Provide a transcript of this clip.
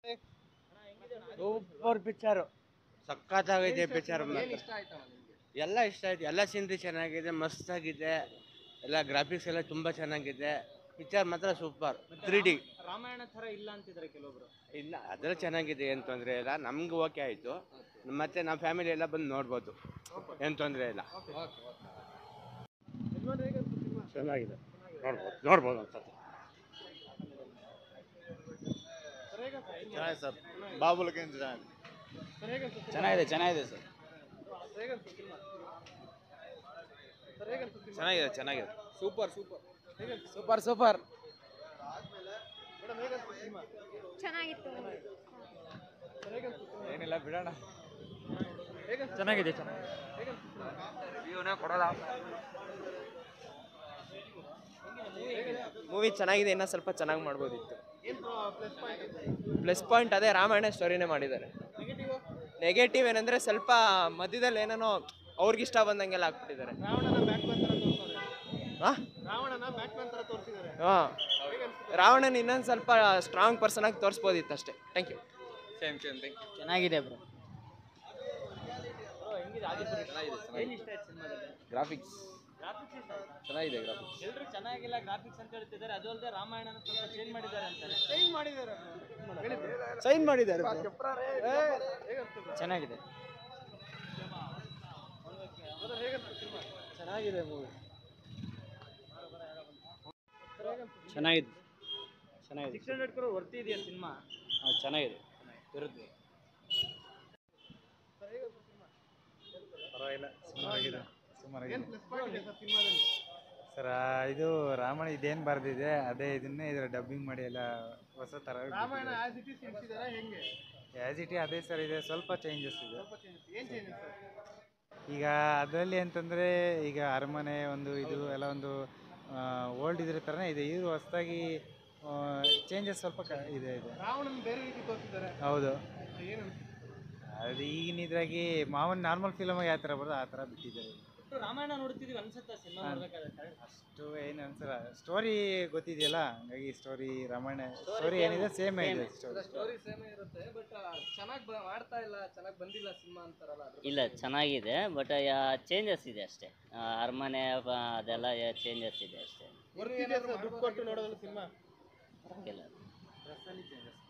Super picture ಸಖತ್ತಾಗೈತೆ picture ಏನ್ ಇಷ್ಟ ಆಯ್ತಣ್ಣ ನಿಮ್ಗೆ ಎಲ್ಲ ಇಷ್ಟ ಆಯ್ತು ಎಲ್ಲ ಸೀನ್ರಿ ಚೆನ್ನಾಗಿದೆ ಮಸ್ತಾಗಿದೆ ಎಲ್ಲ ಗ್ರಾಫಿಕ್ಸ್ ಎಲ್ಲ ತುಂಬ ಚೆನ್ನಾಗಿದೆ ಪಿಕ್ಚರ್ ಮಾತ್ರ ಸೂಪರ್ ತ್ರೀ ಡಿ ರಾಮಾಯಣ ತರ ಇಲ್ಲ ಅಂತಿದ್ದಾರೆ ಕೆಲವೊಬ್ರು ಇಲ್ಲ ಅದೆಲ್ಲ ಚೆನ್ನಾಗಿದೆ ಏನು ತೊಂದರೆ ಇಲ್ಲ ನಮ್ಗೆ ಓಕೆ ಆಯಿತು ಮತ್ತೆ ನಮ್ಮ ಫ್ಯಾಮಿಲಿ ಎಲ್ಲ ಬಂದು ನೋಡ್ಬೋದು ಏನು ತೊಂದರೆ ಇಲ್ಲ ಚೆನ್ನಾಗಿದೆ ನೋಡ್ಬೋದು ನೋಡ್ಬೋದು ಅನ್ಸುತ್ತೆ ಚೆನ್ನಾಗಿದೆ ಸರ್ ಬಾಬುಲಕ್ಕೆ ಚೆನ್ನಾಗಿದೆ ಚೆನ್ನಾಗಿದೆ ಸರ್ ಚೆನ್ನಾಗಿದೆ ಚೆನ್ನಾಗಿದೆ ಸೂಪರ್ ಸೂಪರ್ ಸೂಪರ್ ಸೂಪರ್ ಚೆನ್ನಾಗಿತ್ತು ಏನಿಲ್ಲ ಬಿಡೋಣ ಚೆನ್ನಾಗಿದೆ ಮೂವಿ ಚೆನ್ನಾಗಿದೆ ಇನ್ನೂ ಸ್ವಲ್ಪ ಚೆನ್ನಾಗಿ ಮಾಡ್ಬೋದಿತ್ತು ಪ್ಲಸ್ ಪಾಯಿಂಟ್ ಅದೇ ರಾಮಾಯಣ ಸ್ಟೋರಿನೇ ಮಾಡಿದ್ದಾರೆ ನೆಗೆಟಿವ್ ಏನಂದ್ರೆ ಸ್ವಲ್ಪ ಮಧ್ಯದಲ್ಲಿ ಏನೇನೋ ಅವ್ರಿಗಿಷ್ಟ ಬಂದಂಗೆಲ್ಲ ಹಾಕ್ಬಿಟ್ಟಿದ್ದಾರೆ ಹಾ? ಹಾ ರಾವಣನ ಇನ್ನೊಂದು ಸ್ವಲ್ಪ ಸ್ಟ್ರಾಂಗ್ ಪರ್ಸನ್ ಆಗಿ ತೋರಿಸ್ಬೋದಿತ್ತು ಅಷ್ಟೇ thank you same same thank you ಚೆನ್ನಾಗಿದೆ ಬ್ರೋ ಏನ್ ಇಷ್ಟ ಆಯ್ತು ಸಿನಿಮಾದಲ್ಲಿ ಗ್ರಾಫಿಕ್ಸ್ ಗ್ರಾಫಿಕ್ಸ್ ಇಷ್ಟ ಆಯ್ತಾ ಚೆನ್ನಾಗಿದೆ ಗ್ರಾಫಿಕ್ಸ್ ಎಲ್ರು ಚೆನ್ನಾಗಿಲ್ಲ ಗ್ರಾಫಿಕ್ಸ್ ಅಂತ ಹೇಳ್ತಿದ್ದಾರೆ ಅದು ಅಲ್ಲದೆ ರಾಮಾಯಣ ಸ್ವಲ್ಪ ಚೇಂಜ್ ಮಾಡಿದ್ದಾರೆ ಅಂತಾರೆ ಸೈನ್ ಮಾಡಿದ್ದಾರೆ ಚೆನ್ನಾಗಿದೆ ಚೆನ್ನಾಗಿದೆ ಮೂವಿ ಚೆನ್ನಾಗಿದೆ ಚೆನ್ನಾಗಿದೆ ಸಿಕ್ಸ್ ಹಂಡ್ರೆಡ್ ಕ್ರೋರ್ ವರ್ತಿ ಇದೆಯಾ ಸಿನಿಮಾ ಚೆನ್ನಾಗಿದೆ ಇರುತ್ತೆ ಪರವಾಗಿಲ್ಲ ಸುಮಾರಾಗಿದೆ ಸುಮಾರಾಗಿದೆ ಸರ್ ಇದು ರಾಮಾಯಣ ಇದೇನು ಬರೆದಿದೆ ಅದೇ ಇದನ್ನೇ ಇದರ ಡಬ್ಬಿಂಗ್ ಮಾಡಿ ಎಲ್ಲ ಹೊಸ ಥರ ಆ್ಯಸ್ ಇಟ್ ಅದೇ ಸರ್ ಇದೆ ಸ್ವಲ್ಪ ಚೇಂಜಸ್ ಇದೆ ಈಗ ಅದರಲ್ಲಿ ಅಂತಂದರೆ ಈಗ ಅರಮನೆ ಒಂದು ಇದು ಎಲ್ಲ ಒಂದು ಓಲ್ಡ್ ಇದ್ರ ಥರನೇ ಇದೆ ಇವರು ಹೊಸದಾಗಿ ಚೇಂಜಸ್ ಸ್ವಲ್ಪ ಕ ಇದೆ ಇದೆ ಹೌದು ಅದು ಈಗಿನ ಇದ್ರಾಗಿ ಮಾವನ್ ನಾರ್ಮಲ್ ಫಿಲಮ್ ಯಾವ ಥರ ಬರೋದು ಆ ಥರ ಬಿಟ್ಟಿದ್ದಾರೆ ಒಟ್ಟು ರಾಮಾಯಣ ನೋಡ್ತಿದೀವಿ ಅನ್ಸುತ್ತಾ ಸಿನಿಮಾ ನೋಡ್ಬೇಕಾದ್ರೆ ಅಷ್ಟು ಏನು ಅನ್ಸಲ್ಲ ಸ್ಟೋರಿ ಗೊತ್ತಿದೆಯಲ್ಲ ಹಂಗಾಗಿ ಸ್ಟೋರಿ ರಾಮಾಯಣ ಸ್ಟೋರಿ ಏನಿದೆ ಸೇಮ್ ಇದೆ ಸ್ಟೋರಿ ಸ್ಟೋರಿ ಸೇಮ್ ಇರುತ್ತೆ ಬಟ್ ಚೆನ್ನಾಗಿ ಮಾಡ್ತಾ ಇಲ್ಲ ಚೆನ್ನಾಗಿ ಬಂದಿಲ್ಲ ಸಿನಿಮಾ ಅಂತಾರಲ್ಲ ಅದ್ರ ಇಲ್ಲ ಚೆನ್ನಾಗಿದೆ ಬಟ್ ಚೇಂಜಸ್ ಇದೆ ಅಷ್ಟೇ ಆ, ಅರಮನೆ ಬ- ಅದೆಲ್ಲ ಚೇಂಜಸ್ ಇದೆ ಅಷ್ಟೇ ದುಡ್ಡು ಕೊಟ್ಟು ನೋಡೋದಲ್ಲ ಸಿನಿಮಾ ಇಲ್ಲ